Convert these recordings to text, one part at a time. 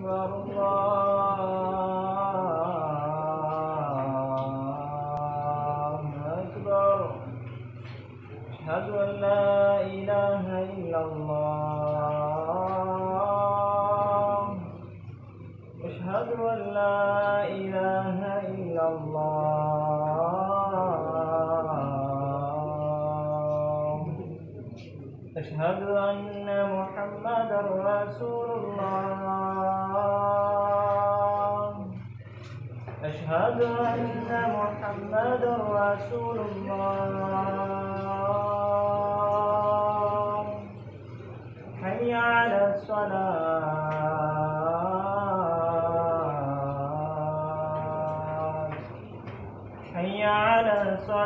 أكبر الله أكبر أشهد أن لا إله إلا الله أشهد أن لا إله إلا الله أشهد أن محمدا رسول الله أشهد أن محمدا رسول الله حي على الصلاة حي على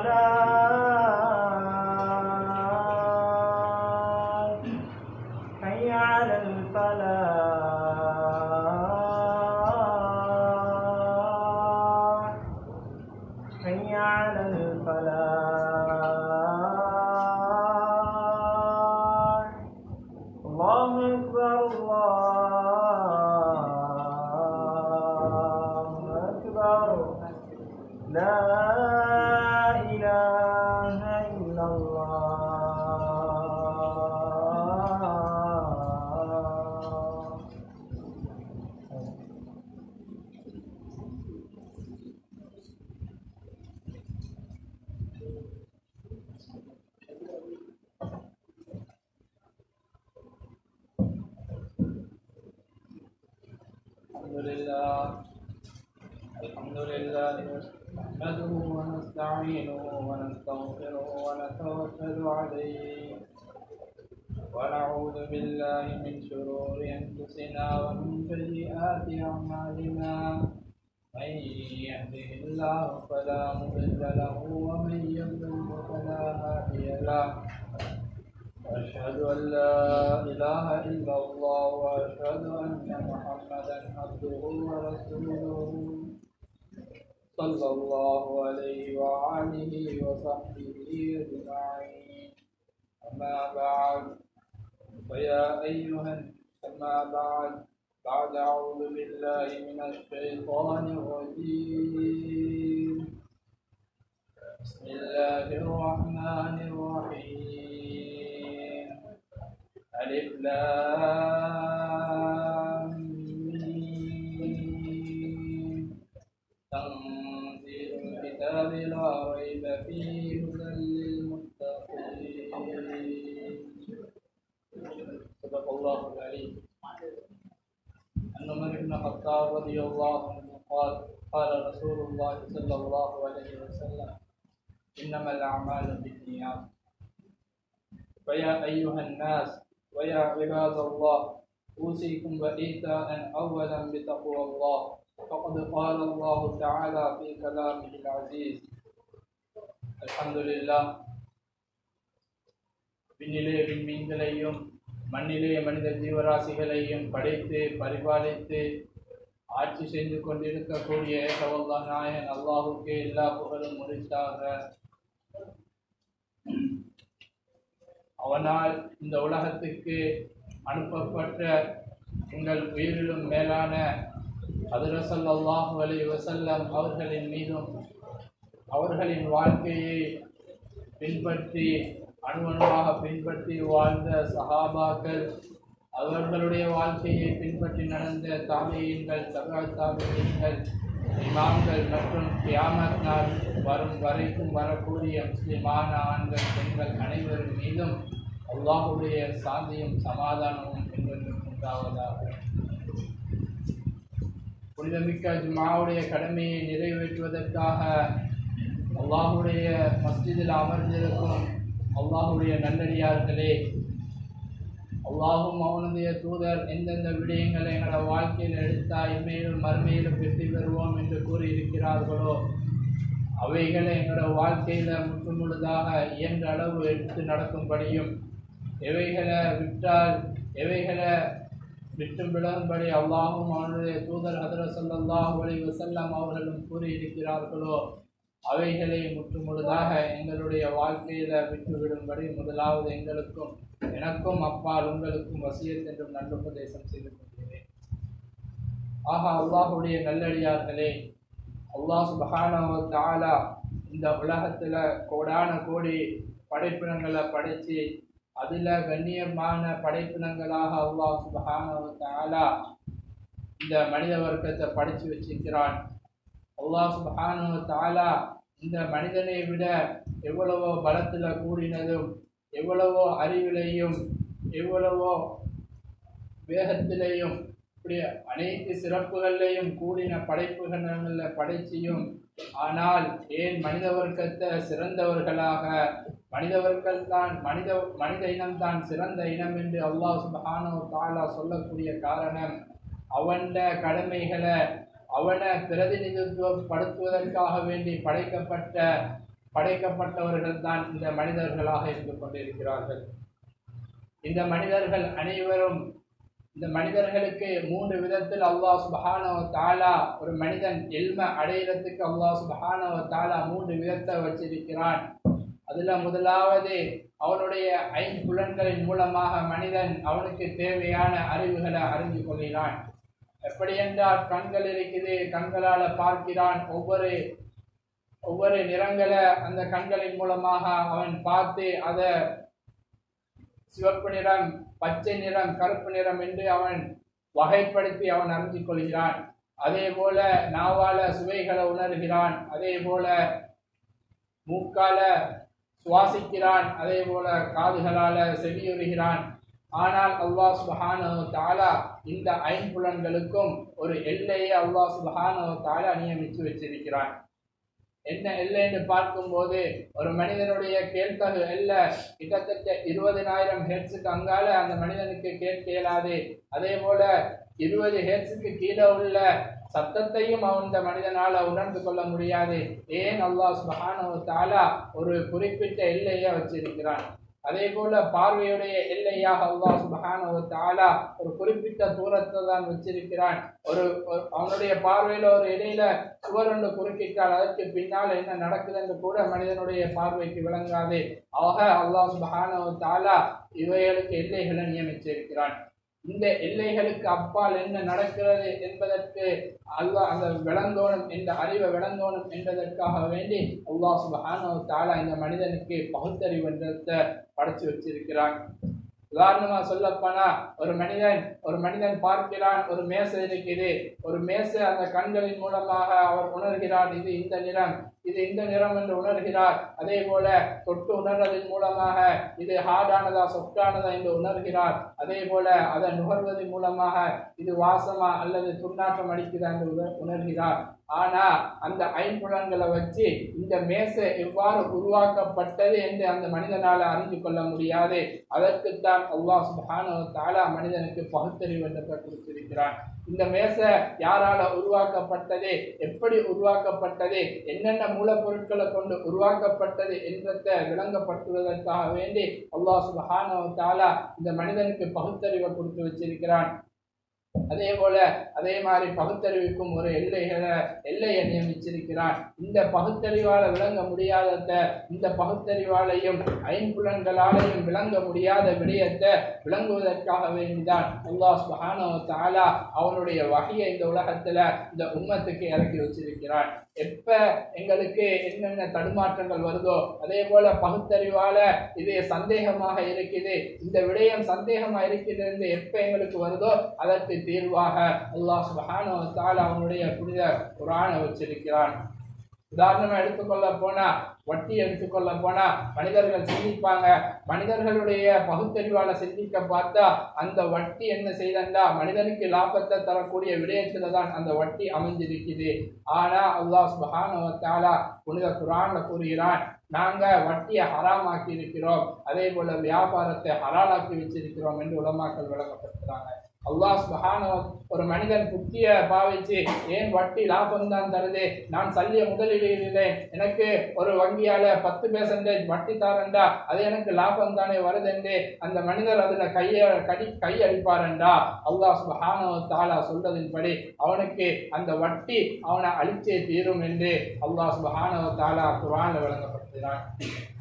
الصلاة حي على الفلاح حي على الفلاح الله أكبر الله أكبر لا إله إلا الله الحمد لله الحمد لله نحمده ونستعينه ونستغفره ونتوكل عليه ونعوذ بالله من شرور انفسنا ومن سيئات اعمالنا من يهده الله فلا مضل له ومن يضلل فلا هادي له وأشهد أن لا إله إلا الله وأشهد أن محمدا عبده ورسوله صلى الله عليه وآله وصحبه أجمعين أما بعد فيا أيها أما بعد بعد أعوذ بالله من الشيطان الرجيم بسم الله الرحمن الرحيم ألف لام ميم. تنزيل الكتاب لا ريب فيه هدى للمتقين صدق الله العليم عن عمر بن الخطاب رضي الله عنه قال قال رسول الله صلى الله عليه وسلم إنما الأعمال بالنيات فيا أيها الناس ويا عباد الله أوصيكم وإيتاء أولا بتقوى الله فقد قال الله تعالى في كلامه العزيز الحمد لله விண்ணிலே விண்மீன்களையும் மண்ணிலே மனித ஜீவராசிகளையும் படைத்து பரிபாலித்து ஆட்சி செய்து கொண்டிருக்கக்கூடிய ஏகவல்லா நாயன் அல்லாஹுக்கே எல்லா புகழும் முறித்தாக அவனால் இந்த உலகத்துக்கு அனுப்பப்பட்ட உங்கள் உயிரிலும் மேலான அதிரசல்லாஹு அலி வசல்லம் அவர்களின் மீதும் அவர்களின் வாழ்க்கையை பின்பற்றி அணுவணுவாக பின்பற்றி வாழ்ந்த சஹாபாக்கள் அவர்களுடைய வாழ்க்கையை பின்பற்றி நடந்த தாமியங்கள் தகவ தாமியங்கள் இமாம்கள் மற்றும் கியாமத் நாள் வரும் வரைக்கும் வரக்கூடிய முஸ்லிமான ஆண்கள் பெண்கள் அனைவரின் மீதும் அல்லாஹுடைய சாந்தியும் சமாதானமும் என்றென்றும் உண்டாவதாக புனிதமிக்க ஜுமாவுடைய கடமையை நிறைவேற்றுவதற்காக அல்லாஹுடைய மஸ்ஜிதில் அமர்ந்திருக்கும் அல்லாஹுடைய நல்லடியார்களே அல்லாஹும் அவனுடைய தூதர் எந்தெந்த விடயங்களை எங்களோட வாழ்க்கையில் எடுத்தா இம்மையிலும் மறுமையிலும் வெற்றி பெறுவோம் என்று கூறியிருக்கிறார்களோ அவைகளை எங்களோட வாழ்க்கையில முற்றுமுழுதாக இயன்ற அளவு எடுத்து நடக்கும்படியும் எவைகளை விட்டால் எவைகளை விட்டும் விலகும்படி அல்லாஹும் அவனுடைய தூதர் ஹதர ஸல்லல்லாஹு அலைஹி வஸல்லம் அவர்களும் கூறியிருக்கிறார்களோ அவைகளை முற்றுமுழுதாக எங்களுடைய வாழ்க்கையில விட்டுவிடும்படி முதலாவது எங்களுக்கும் எனக்கும் அப்பால் உங்களுக்கும் வசியத் என்றும் நல்லுபதேசம் செய்து கொள்கிறேன் ஆஹா அல்லாஹுடைய நல்லடியார்களே அல்லாஹ் சுபஹானஹு வ தஆலா இந்த உலகத்துல கோடான கோடி படைப்பினங்களை படைச்சு அதுல கண்ணியமான படைப்பினங்களாக அல்லாஹ் சுபஹானஹு வ தஆலா இந்த மனித வர்க்கத்தை படைச்சு வச்சிருக்கிறான் அல்லாஹ் சுபஹானஹு வ தஆலா இந்த மனிதனை விட எவ்வளவோ பலத்துல கூடினதும் எவ்வளவோ அறிவிலையும் எவ்வளவோ வேகத்திலையும் இப்படி அனைத்து சிறப்புகள்லையும் கூடின படைப்புகள்ல படைச்சியும் ஆனால் ஏன் மனித வர்க்கத்தை சிறந்தவர்களாக மனிதவர்கள் தான் மனித மனித இனம்தான் சிறந்த இனம் என்று அல்லாஹ் சுபஹானஹு தாலா சொல்லக்கூடிய காரணம் அவன்ட கடமைகளை அவனை பிரதிநிதித்துவப்படுத்துவதற்காக வேண்டி படைக்கப்பட்ட படைக்கப்பட்டவர்கள் தான் இந்த மனிதர்களாக இருந்து கொண்டிருக்கிறார்கள் இந்த மனிதர்கள் அனைவரும் இந்த மனிதர்களுக்கு மூன்று விதத்தில் அல்லாஹ் சுபஹானவ தாலா ஒரு மனிதன் எல்ம அடையிறதுக்கு அல்லாஹ் சுபஹானவ தாலா மூன்று விதத்தை வச்சிருக்கிறான் அதுல முதலாவது அவனுடைய ஐம்புலன்களின் மூலமாக மனிதன் அவனுக்கு தேவையான அறிவுகளை அறிந்து கொள்கிறான் எப்படி என்றால் கண்கள் இருக்குது கண்களால பார்க்கிறான் ஒவ்வொரு ஒவ்வொரு நிறங்களை அந்த கண்களின் மூலமாக அவன் பார்த்து அதை சிவப்பு நிறம் பச்சை நிறம் கருப்பு நிறம் என்று அவன் வகைப்படுத்தி அவன் அறிந்து கொள்கிறான் அதே போல நாவால சுவைகளை உணர்கிறான் அதே போல மூக்கால சுவாசிக்கிறான் அதே போல காதுகளால செவியுறுகிறான் ஆனால் அல்லாஹ் சுபஹானஹு தஆலா இந்த ஐம்புலன்களுக்கும் ஒரு எல்லையை அல்லாஹ் சுபஹானஹு தஆலா நியமித்து வச்சிருக்கிறான் என்ன எல்லை என்று பார்க்கும்போது ஒரு மனிதனுடைய கேட்கது எல்லை கிட்டத்தட்ட இருபதினாயிரம் ஹெர்ட்ஸுக்கு அங்கால அந்த மனிதனுக்கு கேட்க இயலாது அதே போல இருபது ஹெர்ட்ஸுக்கு கீழே உள்ள சத்தத்தையும் அவன் இந்த மனிதனால உணர்ந்து கொள்ள முடியாது ஏன் அல்லாஹ் சுபஹானஹு தஆலா ஒரு குறிப்பிட்ட எல்லையை வச்சிருக்கிறான் அதே போல பார்வையுடைய எல்லையாக அல்லாஹ் சுபஹானஹு வ தஆலா ஒரு குறிப்பிட்ட தூரத்தை தான் வச்சிருக்கிறான் ஒரு ஒரு- அவனுடைய பார்வையில ஒரு இடையில சுவர் ஒன்று குறுக்கிட்டால் அதற்கு பின்னால் என்ன நடக்குது என்று கூட மனிதனுடைய பார்வைக்கு விளங்காது ஆக அல்லாஹ் சுபஹானஹு வ தஆலா இவைகளுக்கு எல்லைகளை நியமிச்சிருக்கிறான் இந்த எல்லைகளுக்கு அப்பால் என்ன நடக்கிறது என்பதற்கு அல்லாஹ் அந்த விளங்கோணும் இந்த அறிவை விளங்கோணும் என்பதற்காக வேண்டி அல்லாஹ் சுபஹானஹு வ தஆலா இந்த மனிதனுக்கு பகுத்தறிவு என்றத்தை படைச்சு வச்சிருக்கிறான் உதாரணமா சொல்லப்போனா ஒரு மனிதன் ஒரு மனிதன் பார்க்கிறான் ஒரு மேசை இருக்குது ஒரு மேசை அந்த கண்களின் மூலமாக அவர் உணர்கிறார் இது இந்த நிறம் இது இந்த நிறம் என்று உணர்கிறார் அதே போல தொட்டு உணர்வதன் மூலமாக இது ஹார்டானதா சொஃப்டானதா என்று உணர்கிறார் அதே போல அதை நுகர்வதன் மூலமாக இது வாசமா அல்லது துர்நாற்றம் அடிக்குதா என்று உணர்- உணர்கிறார் ஆனா அந்த ஐம்புலன்களை வச்சு இந்த மேசை எவ்வாறு உருவாக்கப்பட்டது என்று அந்த மனிதனால அறிந்து கொள்ள முடியாது அதற்குத்தான் அல்லாஹ் சுப்ஹானஹு வ தஆலா மனிதனுக்கு பகுத்தறிவு என்றதை கொடுத்திருக்கிறான் இந்த மேசை யாரால உருவாக்கப்பட்டது எப்படி உருவாக்கப்பட்டது என்னென்ன மூலப்பொருட்களை கொண்டு உருவாக்கப்பட்டது என்றதை விளங்கப்படுத்துவதற்காக வேண்டி அல்லாஹ் சுப்ஹானஹு வ தஆலா இந்த மனிதனுக்கு பகுத்தறிவை கொடுத்து வச்சிருக்கிறான் அதே போல அதே மாதிரி பகுத்தறிவுக்கும் ஒரு எல்லைகளை எல்லையை நியமிச்சிருக்கிறான் இந்த பகுத்தறிவால விளங்க முடியாதத இந்த பகுத்தறிவாலையும் ஐம்புலன்களாலையும் விளங்க முடியாத விடயத்தை விளங்குவதற்காக வேண்டிதான் அல்லாஹ் சுப்ஹானஹு வ தஆலா அவனுடைய வகையை இந்த உலகத்துல இந்த உம்மத்துக்கு இறக்கி வச்சிருக்கிறான் எப்ப எங்களுக்கு என்னென்ன தடுமாற்றங்கள் வருதோ அதே போல பகுத்தறிவால இது சந்தேகமாக இருக்குது இந்த விடயம் சந்தேகமா இருக்கிறது எப்ப எங்களுக்கு வருதோ அதற்கு தீர்வாக அல்லாஹ் சுப்ஹானஹு வ தஆலா அவனுடைய புனித குர்ஆனை வச்சிருக்கிறான் உதாரணமா எடுத்துக்கொள்ள போனா வட்டி எடுத்துக்கொள்ள போனா மனிதர்கள் சிந்திப்பாங்க மனிதர்களுடைய பகுத்தறிவால சிந்திக்க பார்த்தா அந்த வட்டி என்ன செய்தண்டா மனிதனுக்கு லாபத்தை தரக்கூடிய விடயத்துல தான் அந்த வட்டி அமைஞ்சிருக்குது ஆனா அல்லாஹ் சுப்ஹானஹு வ தஆலா புனித குர்ஆன்ல கூறுகிறான் நாங்க வட்டியை ஹராமாக்கி இருக்கிறோம் அதே போல வியாபாரத்தை ஹலாலாக்கி வச்சிருக்கிறோம் என்று உலமாக்கள் விளக்கப்படுத்துறாங்க அல்லாஹ் சுப்ஹானஹு வ- ஒரு மனிதன் புத்திய பாவிச்சு ஏன் வட்டி லாபம் தான் தருது நான் சல்லிய முதலீடுகிறேன் எனக்கு ஒரு வங்கியால பத்து பெர்சன்டேஜ் வட்டி தாரண்டா அது எனக்கு லாபம் தானே வருதுஎன்று அந்த மனிதர் அதுல கைய கடி கையடிப்பாரண்டா அல்லாஹ் சுப்ஹானஹு வ தஆலா சொல்றதின்படி அவனுக்கு அந்த வட்டி அவனை அழிச்சே தீரும் என்று அல்லாஹ் சுப்ஹானஹு வ தஆலா குர்ஆன்ல விளங்கப்படுத்துகிறான்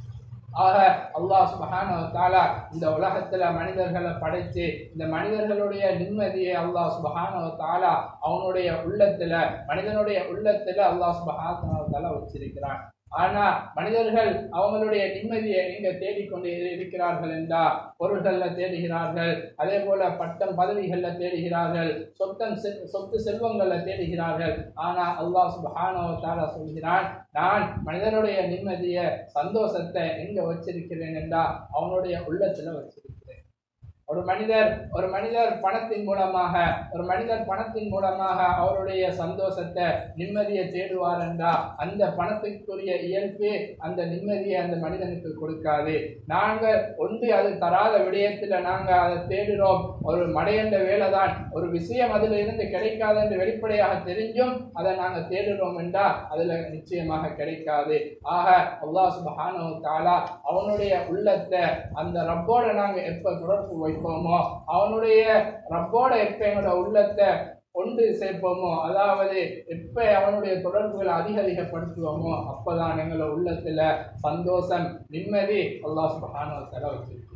ஆக அல்லாஹ் சுபஹானஹு வ தஆலா இந்த உலகத்துல மனிதர்களை படைச்சு இந்த மனிதர்களுடைய நிம்மதியை அல்லாஹ் சுபஹானஹு வ தஆலா அவனுடைய உள்ளத்துல மனிதனுடைய உள்ளத்துல அல்லாஹ் சுபஹானஹு வ தஆலா வச்சிருக்கிறான் ஆனா மனிதர்கள் அவங்களுடைய நிம்மதியை எங்க தேடிக்கொண்டு இருக்கிறார்கள் என்றா பொருள்கள்ல தேடுகிறார்கள் அதே போல பட்டம் பதவிகள்ல தேடுகிறார்கள் சொத்தம் செ- சொத்து செல்வங்கள்ல தேடுகிறார்கள் ஆனா அல்லாஹ் சுப்ஹானஹு வ தஆலா சொல்கிறான் நான் மனிதனுடைய நிம்மதியை சந்தோஷத்தை எங்க வச்சிருக்கிறேன் என்றா அவனுடைய உள்ளத்துல வச்சிருக்கிறேன் ஒரு மனிதர் ஒரு மனிதர் பணத்தின் மூலமாக ஒரு மனிதர் பணத்தின் மூலமாக அவருடைய சந்தோஷத்தை நிம்மதியை தேடுவார் என்றா அந்த பணத்துக்குரிய இயல்பு அந்த நிம்மதியை அந்த மனிதனுக்கு கொடுக்காது நாங்கள் ஒன்று அது தராத விடயத்துல நாங்க அதை தேடுறோம் ஒரு மடையண்ட வேலை தான் ஒரு விஷயம் அதுல இருந்து கிடைக்காது என்று வெளிப்படையாக தெரிஞ்சும் அதை நாங்க தேடுறோம் என்றா அதுல நிச்சயமாக கிடைக்காது ஆக அல்லாஹ் சுப்ஹானஹு வ தஆலா அவனுடைய உள்ளத்தை அந்த ரப்போட நாங்க எப்ப தொடர்பு வைப்போமோ அவனுடைய ரப்போட எப்ப எங்களோட உள்ளத்தை கொண்டு சேர்ப்போமோ அதாவது எப்ப அவனுடைய தொடர்புகளை அதிக அதிகப்படுத்துவோமோ அப்பதான் எங்களோட உள்ளத்துல சந்தோஷம் நிம்மதி அல்லாஹ் சுப்ஹானஹு வ தஆலா வச்சிருக்கிறார்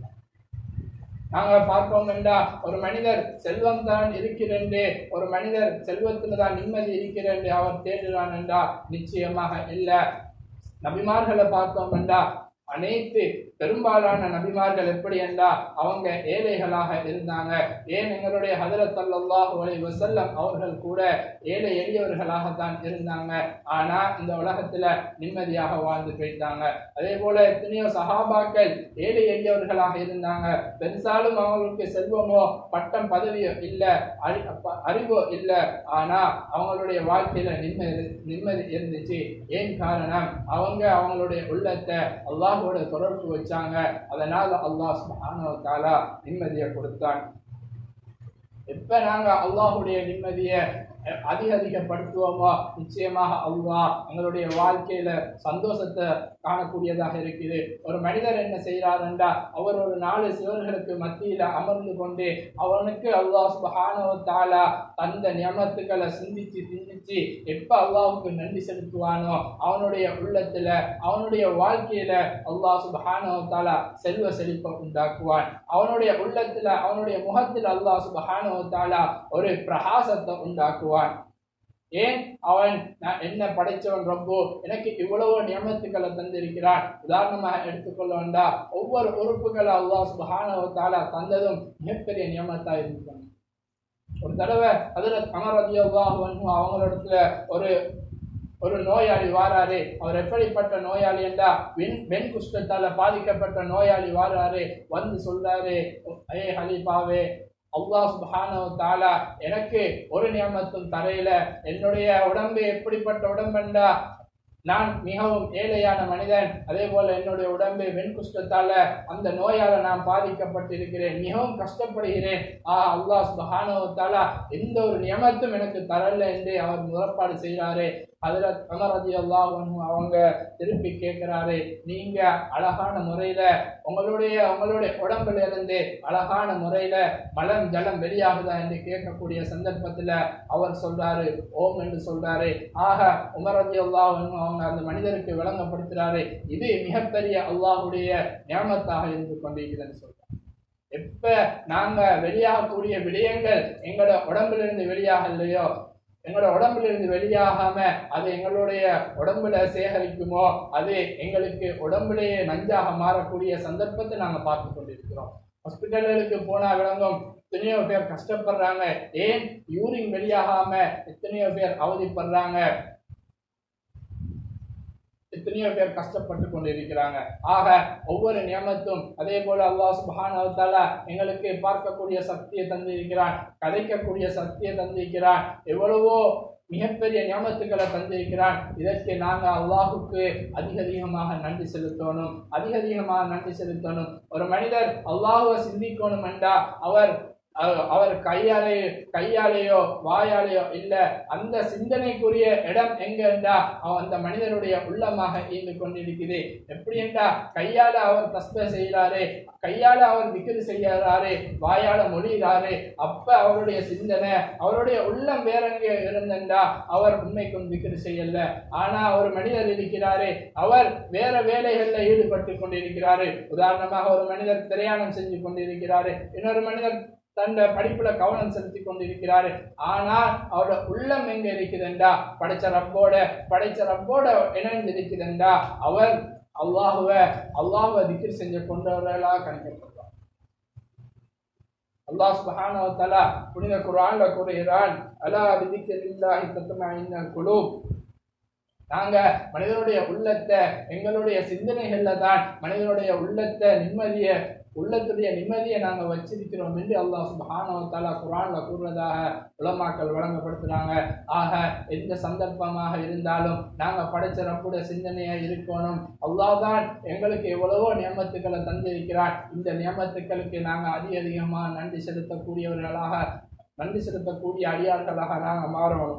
நாங்க பார்ப்போம் என்றா ஒரு மனிதர் செல்வம் தான் இருக்கிறென்று ஒரு மனிதர் செல்வத்துல தான் நிம்மதி இருக்கிறென்று அவர் தேடுகிறான் என்றா நிச்சயமாக இல்ல நபிமார்களை பார்த்தோம் என்றா அனைத்து பெரும்பாலான நபிமார்கள் எப்படி என்றா அவங்க ஏழைகளாக இருந்தாங்க ஏன் எங்களுடைய ஹதரத் ஸல்லல்லாஹு அலைஹி வஸல்லம் அவர்கள் கூட ஏழை எளியவர்களாகத்தான் இருந்தாங்க ஆனா இந்த உலகத்துல நிம்மதியாக வாழ்ந்து போயிட்டாங்க அதே போல எத்தனையோ சஹாபாக்கள் ஏழை எளியவர்களாக இருந்தாங்க பெருசாலும் அவங்களுக்கு செல்வமோ பட்டம் பதவியோ இல்ல அறி- அப்ப- அறிவோ இல்ல ஆனா அவங்களுடைய வாழ்க்கையில நிம்மதி நிம்மதி இருந்துச்சு ஏன் காரணம் அவங்க அவங்களுடைய உள்ளத்தை அல்லாஹ்வோட தொடர்பு வச்சாங்க அதனால அல்லாஹ் சுப்ஹானஹு வ தஆலா நிம்மதியை கொடுத்தான் எப்ப நாங்க அல்லாஹ்வுடைய நிம்மதியை அஹ், அதிக அதிகப்படுத்துவோமோ நிச்சயமாக அல்லாஹ் எங்களுடைய வாழ்க்கையில சந்தோஷத்தை காணக்கூடியதாக இருக்குது ஒரு மனிதர் என்ன செய்கிறாருண்டா அவர் ஒரு நாலு சிவர்களுக்கு மத்தியில அமர்ந்து கொண்டு அவனுக்கு அல்லாஹ் சுப்ஹானஹு வ தஆலா தந்த நியமத்துக்களை சிந்திச்சு சிந்திச்சு எப்ப அல்லாஹ்வுக்கு நன்றி செலுத்துவானோ அவனுடைய உள்ளத்துல அவனுடைய வாழ்க்கையில அல்லாஹ் சுப்ஹானஹு வ தஆலா செல்வ செழிப்பை உண்டாக்குவான் அவனுடைய உள்ளத்துல அவனுடைய முகத்தில் அல்லாஹ் சுப்ஹானஹு வ தஆலா ஒரு பிரகாசத்தை உண்டாக்குவான் ஏன் அவன் நான் என்ன படைச்சவன் ரப்போ எனக்கு இவ்வளவு நியமத்துக்களை தந்திருக்கிறான் உதாரணமாக எடுத்துக்கொள்ள வேண்டா ஒவ்வொரு உறுப்புகளை அல்லாஹ் சுப்ஹானஹு வ தஆலா தந்ததும் மிகப்பெரிய நியமத்தா இருந்துச்சு ஒரு தடவை அதுல கமர் ரலியல்லாஹு அன்ஹு அவங்களிடத்துல ஒரு ஒரு நோயாளி வாராரு அவர் எப்படிப்பட்ட நோயாளி என்றா வெண் வெண் குஷ்டத்தால பாதிக்கப்பட்ட நோயாளி வாராரு வந்து சொல்றாரு ஏ ஹலீஃபாவே அல்லாஹ் சுப்ஹானஹு வ தஆலா எனக்கு ஒரு நியமத்தும் தரையில என்னுடைய உடம்பு எப்படிப்பட்ட உடம்பெண்டா நான் மிகவும் ஏழையான மனிதன் அதே போல என்னுடைய உடம்பு வெண்குஷ்டத்தால அந்த நோயால நான் பாதிக்கப்பட்டிருக்கிறேன் மிகவும் கஷ்டப்படுகிறேன் ஆ அல்லாஹ் சுப்ஹானஹு வ தஆலா எந்த ஒரு நியமத்தும் எனக்கு தரல என்று அவர் முறைப்பாடு செய்கிறாரு அதுல கமரதி அல்லாஹ் அவங்க திருப்பி கேட்கிறாரு நீங்க அழகான முறையில உங்களுடைய உங்களுடைய உடம்புல இருந்து அழகான முறையில மலம் ஜலம் வெளியாகுதா என்று கேட்கக்கூடிய சந்தர்ப்பத்துல அவர் சொல்றாரு ஓம் என்று சொல்றாரு ஆக உமரதி அல்லாஹ் அவங்க அந்த மனிதருக்கு விளங்கப்படுத்துறாரு இது மிகப்பெரிய அல்லாஹுடைய நியமத்தாக இருந்து கொண்டிருக்கிறதுன்னு சொல்றாங்க எப்ப நாங்க வெளியாகக்கூடிய விடயங்கள் எங்களோட உடம்புல இருந்து வெளியாகலையோ எங்களோட உடம்புல இருந்து வெளியாகாம அது எங்களுடைய உடம்புல சேகரிக்குமோ அது எங்களுக்கு உடம்புலேயே நஞ்சாக மாறக்கூடிய சந்தர்ப்பத்தை நாங்க பார்த்து கொண்டிருக்கிறோம் ஹாஸ்பிட்டல்களுக்கு போனா விளங்கும் எத்தனையோ பேர் கஷ்டப்படுறாங்க ஏன் யூரின் வெளியாகாம எத்தனையோ பேர் அவதிப்படுறாங்க எத்தனையோ பேர் கஷ்டப்பட்டு கொண்டிருக்கிறாங்க ஆக ஒவ்வொரு நியமத்தும் அதே போல அல்லாஹ் சுப்ஹானஹு வ தஆலா எங்களுக்கு பார்க்கக்கூடிய சக்தியை தந்திருக்கிறான் கதைக்கக்கூடிய சக்தியை தந்திருக்கிறான் எவ்வளவோ மிகப்பெரிய நியமத்துக்களை தந்திருக்கிறான் இதற்கு நாங்க அல்லாஹுக்கு அதிக அதிகமாக நன்றி செலுத்தணும் அதிக அதிகமாக நன்றி செலுத்தணும் ஒரு மனிதர் அல்லாஹுவை சிந்திக்கணும் என்றா அவர் அவ- அவர் கையாலே கையாலேயோ வாயாலேயோ இல்ல அந்த சிந்தனைக்குரிய இடம் எங்க என்றா அவன் அந்த மனிதனுடைய உள்ளமாக இயந்து கொண்டிருக்குது எப்படி என்றா கையால அவர் தஸ்ப செய்கிறாரு கையால அவர் விக்கிரி செய்கிறாரு வாயால மொழிகிறாரு அப்ப அவருடைய சிந்தனை அவருடைய உள்ளம் வேற எங்கே இருந்தண்டா அவர் உண்மைக்கும் விக்கிரி செய்யல ஆனா ஒரு மனிதர் இருக்கிறாரு அவர் வேற வேலைகள்ல ஈடுபட்டு கொண்டிருக்கிறாரு உதாரணமாக ஒரு மனிதர் பிரயாணம் செஞ்சு கொண்டிருக்கிறாரு இன்னொரு மனிதர் தன் படிப்புல கவனம் செலுத்தி கொண்டிருக்கிறாரு ஆனால் அவரோட உள்ளம் எங்க இருக்குதுண்டா படைச்ச ரப்போட படைச்ச ரப்போட இணைந்து இருக்குதுண்டா அவர் அல்லாஹுவ அல்லாஹுவ திக்ர் செஞ்சு கொண்டவர்களாக கணிக்கப்படுறார் அல்லாஹ் சுப்ஹானஹு வ தஆலா புனித குர்ஆன்ல கூறுகிறான் அலா பிதிக்ரில்லாஹி தத்மஇன்னல் குலூப் நாங்க மனிதனுடைய உள்ளத்தை எங்களுடைய சிந்தனைகள்ல தான் மனிதனுடைய உள்ளத்தை நிம்மதிய உள்ளத்துடைய நிம்மதியை நாங்க வச்சிருக்கிறோம் என்று அல்லாஹ் சுப்ஹானஹு வ தஆலா குர்ஆன்ல கூறுவதாக உலமாக்கள் வழங்கப்படுத்துறாங்க ஆக எந்த சந்தர்ப்பமாக இருந்தாலும் நாங்க படைச்ச ரப்புடைய சிந்தனையா இருக்கணும் அல்லாஹ் தான் எங்களுக்கு எவ்வளவோ நியமத்துக்களை தந்திருக்கிறான் இந்த நியமத்துக்களுக்கு நாங்க அதிக அதிகமாக நன்றி செலுத்தக்கூடியவர்களாக நன்றி செலுத்தக்கூடிய அடியார்களாக நாங்க மாறணும்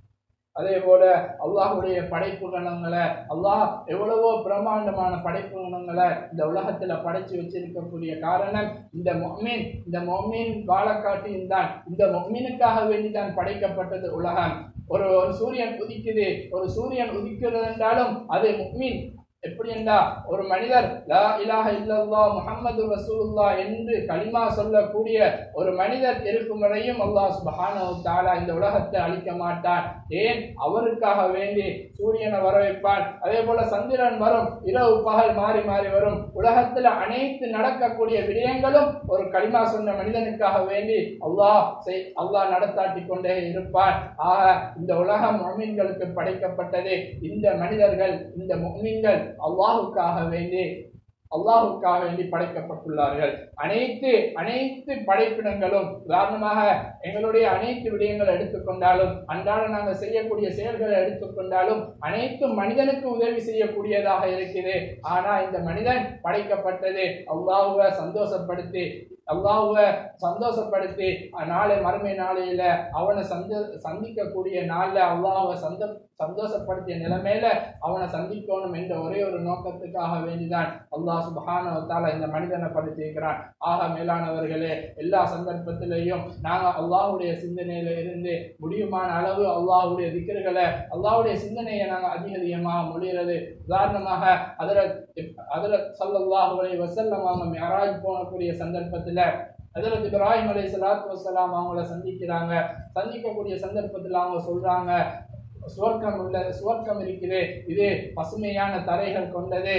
அதே போல அல்லாஹ்வுடைய படைப்பு கணங்களை அல்லாஹ் எவ்வளவோ பிரம்மாண்டமான படைப்பு கணங்களை இந்த உலகத்துல படைச்சு வச்சிருக்கக்கூடிய காரணம் இந்த மொமீன் இந்த மொமீன் வாழக்காட்டியும் தான் இந்த மொமீனுக்காக வேண்டி தான் படைக்கப்பட்டது உலகம் ஒரு ஒரு சூரியன் உதிக்குது ஒரு சூரியன் உதிக்கிறது என்றாலும் அது முக்மீன் எப்படி என்றா ஒரு மனிதர் லா இலாஹ இல்லல்லாஹ் முஹம்மது ரசூலுல்லாஹ் என்று கலிமா சொல்லக்கூடிய ஒரு மனிதர் இருக்கும் வரையும் அல்லாஹ் சுப்ஹானஹு வ தஆலா இந்த உலகத்தை அழிக்க மாட்டான் ஏன் அவருக்காக வேண்டி சூரியனை வர வைப்பான் அதே போல சந்திரன் வரும் இரவு பகல் மாறி மாறி வரும் உலகத்துல அனைத்து நடக்கக்கூடிய விடயங்களும் ஒரு களிமா சொன்ன மனிதனுக்காக வேண்டி அல்லாஹ் செய் அல்லாஹ் நடத்தாட்டி கொண்டே இருப்பான் ஆக இந்த உலகம் மொமீன்களுக்கு படைக்கப்பட்டது இந்த மனிதர்கள் இந்த மொமீன்கள் அல்லாஹுக்காக வேண்டி அல்லாஹுக்காக வேண்டி படைக்கப்பட்டுள்ளார்கள் அனைத்து அனைத்து படைப்பினங்களும் உதாரணமாக எங்களுடைய அனைத்து விடயங்களை எடுத்துக்கொண்டாலும் அன்றாட நாங்கள் செய்யக்கூடிய செயல்களை எடுத்துக்கொண்டாலும் அனைத்து மனிதனுக்கு உதவி செய்யக்கூடியதாக இருக்குது ஆனா இந்த மனிதன் படைக்கப்பட்டது அல்லாஹுவை சந்தோஷப்படுத்தி அல்லாஹுவை சந்தோஷப்படுத்தி நாளை மறுமை நாளையில அவனை சந்த சந்திக்கக்கூடிய நாள்ல அல்லாஹுவை சந்த சந்தோஷப்படுத்திய நிலைமையில அவனை சந்திக்கணும் என்ற ஒரே ஒரு நோக்கத்துக்காக வேண்டிதான் அல்லாஹ் சுபஹான தால இந்த மனிதனை படுத்தியிருக்கிறான் ஆக மேலானவர்களே எல்லா சந்தர்ப்பத்திலையும் நாங்க அல்லாஹ்வுடைய சிந்தனையில இருந்து முடியுமான அளவு அல்லாஹ்வுடைய திக்கர்களை அல்லாஹ்வுடைய சிந்தனையை நாங்க அதிக அதிகமாக மொழிகிறது உதாரணமாக அதில் அதில் சல்லல்லாஹு அலைஹி வஸல்லம் அவங்க மியராஜ் போகக்கூடிய சந்தர்ப்பத்துல ஹஜரத் இப்ராஹிம் அலைஹி ஸலாத்து வஸலாம் அவங்கள சந்திக்கிறாங்க சந்திக்கக்கூடிய சந்தர்ப்பத்தில் அவங்க சொல்றாங்க சுவர்க்கம் உள்ள சுவர்க்கம் இருக்குது இது பசுமையான தரைகள் கொண்டது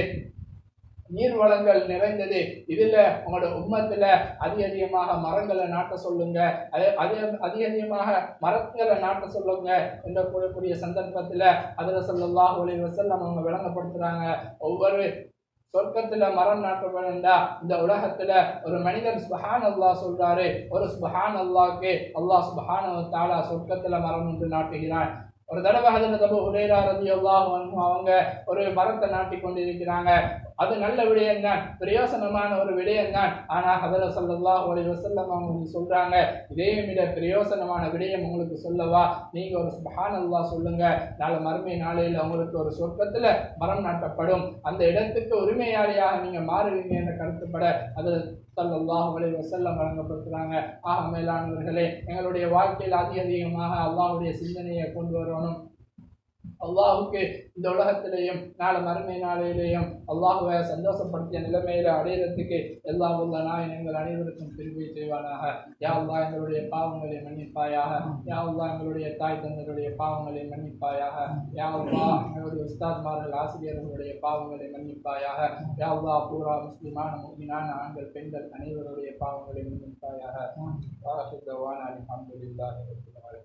நீர் வளங்கள் நிறைந்தது இதுல உங்களோட உம்மத்துல அதிக அதிகமாக மரங்களை நாட்ட சொல்லுங்க அதே அதே அதிக அதிகமாக மரங்களை நாட்ட சொல்லுங்க என்ற கூறக்கூடிய சந்தர்ப்பத்துல அதுல ஸல்லல்லாஹு அலைஹி வஸல்லம் அவங்க விளங்கப்படுத்துறாங்க ஒவ்வொரு சொர்க்கத்துல மரம் நாட்ட வேண்டா இந்த உலகத்துல ஒரு மனிதர் சுபஹான் அல்லாஹ் சொல்றாரு ஒரு சுபஹான் அல்லாஹ்க்கு அல்லாஹ் சுபஹான தாலா சொர்க்கத்துல மரம் ஒன்று நாட்டுகிறான் ஒரு தடவை ஹதரத் அபூ ஹுரைரா ரலியல்லாஹு அன்ஹு அவங்க ஒரு மரத்தை நாட்டி கொண்டிருக்கிறாங்க அது நல்ல விடயம் தான் பிரயோசனமான ஒரு விடயம் தான் ஆனா ஹதரத் ஸல்லல்லாஹு அலைஹி வஸல்லம் அவங்க வந்து சொல்றாங்க இதே விட பிரயோசனமான விடயம் உங்களுக்கு சொல்லவா நீங்க ஒரு சுபஹான் அல்லாஹ் சொல்லுங்க நாளை மறுமை நாளையில உங்களுக்கு ஒரு சொர்க்கத்துல மரம் நாட்டப்படும் அந்த இடத்துக்கு உரிமையாளியாக நீங்க மாறுவீங்க என்ற கருத்துப்பட அது ஸல்லல்லாஹு அலைஹி வஸல்லம் வழங்கப்படுத்துறாங்க ஆக மேலானவர்களே எங்களுடைய வாழ்க்கையில் அதிக அதிகமாக அல்லாஹ்வுடைய சிந்தனையை கொண்டு வரணும் அல்லாஹுக்கு இந்த உலகத்திலேயும் நாளை மறுமை நாளையிலேயும் அல்லாஹுவை சந்தோஷப்படுத்திய நிலைமையில அடையிறதுக்கு எல்லா உள்ள நாயன் எங்கள் அனைவருக்கும் திருப்பி செய்வானாக யா அல்லாஹ் எங்களுடைய பாவங்களை மன்னிப்பாயாக யா அல்லாஹ் எங்களுடைய தாய் தந்தருடைய பாவங்களை மன்னிப்பாயாக யா அல்லாஹ் எங்களுடைய உஸ்தாத்மார்கள் ஆசிரியர்களுடைய பாவங்களை மன்னிப்பாயாக யா அல்லாஹ் பூரா முஸ்லிமான முஸ்லிமான ஆண்கள் பெண்கள் அனைவருடைய பாவங்களை மன்னிப்பாயாக வாஹித் தவானா அல்ஹம்துலில்லாஹி ரப்பில் ஆலமீன்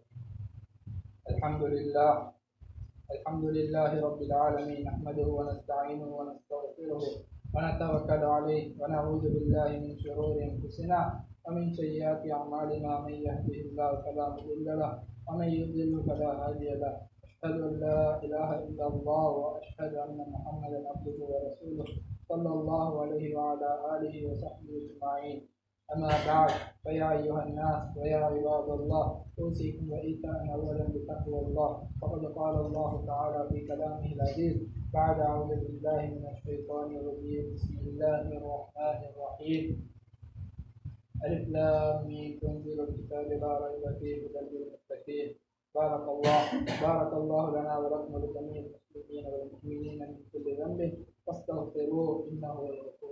அல்ஹம்துலில்லாஹ் الحمد لله رب العالمين نحمده ونستعينه ونستغفره ونتوكل عليه ونعوذ بالله من شرور انفسنا ومن سيئات اعمالنا من يهده الله فلا مضل له ومن يضلل فلا هادي له اشهد ان لا اله الا الله واشهد ان محمدا عبده ورسوله صلى الله عليه وعلى اله وصحبه اجمعين أما بعد فيا أيها الناس ويا عباد الله أوصيكم وإيتاء أولا بتقوى الله فقد قال الله تعالى في كلامه العزيز بعد أعوذ بالله من الشيطان الرجيم بسم الله الرحمن الرحيم ألف لام ميم تنزيل الكتاب لا ريب فيه هدى للمتقين بارك الله بارك الله لنا ولكم ولجميع المسلمين والمؤمنين من كل ذنب فاستغفروه إنه هو الغفور